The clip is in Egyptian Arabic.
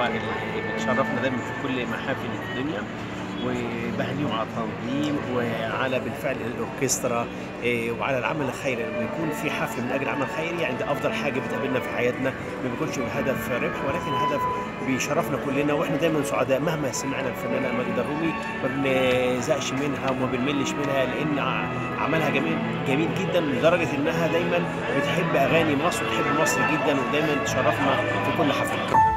طبعا اللي بتشرفنا دايما في كل محافل الدنيا وبهنيهم على التنظيم وعلى بالفعل الاوركسترا إيه، وعلى العمل الخيري لما يكون في حفل من اجل عمل خيري يعني ده افضل حاجه بتقابلنا في حياتنا ما بيكونش بهدف ربح ولكن هدف بيشرفنا كلنا واحنا دايما سعداء مهما سمعنا الفنانه ماجدة الرومي ما بنزهقش منها وما بنملش منها لان ع- عملها جميل جميل جدا لدرجه انها دايما بتحب اغاني مصر وتحب مصر جدا ودايما تشرفنا في كل حفله